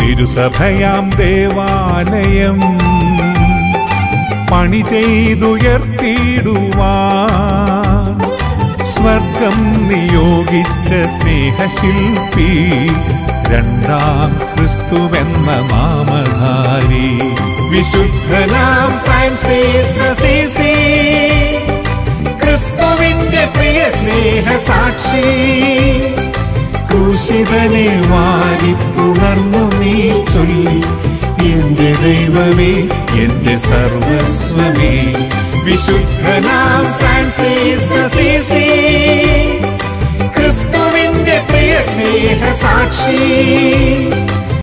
തിരുസഭയാം ദേവാലയം പണി ചെയ്തുയർത്തിയിടുവാൻ സ്വർഗം നിയോഗിച്ച സ്നേഹശില്പി രണ്ടാം ക്രിസ്തുവെന്ന നാമധാരി വിശുദ്ധനാം ഫ്രാൻസിസ് അസീസി ക്രിസ്തുവിന്റെ പ്രിയ സ്നേഹ സാക്ഷി ക്രൂശിതനെ വാരിപ്പുണർന്നു നീ ചൊല്ലി എന്റെ ദൈവമേ എന്റെ സർവസ്വമേ വിശുദ്ധനാം ഫ്രാൻസിസ് അസീസി ക്രിസ്തുവിന്റെ പ്രിയ സ്നേഹ സാക്ഷി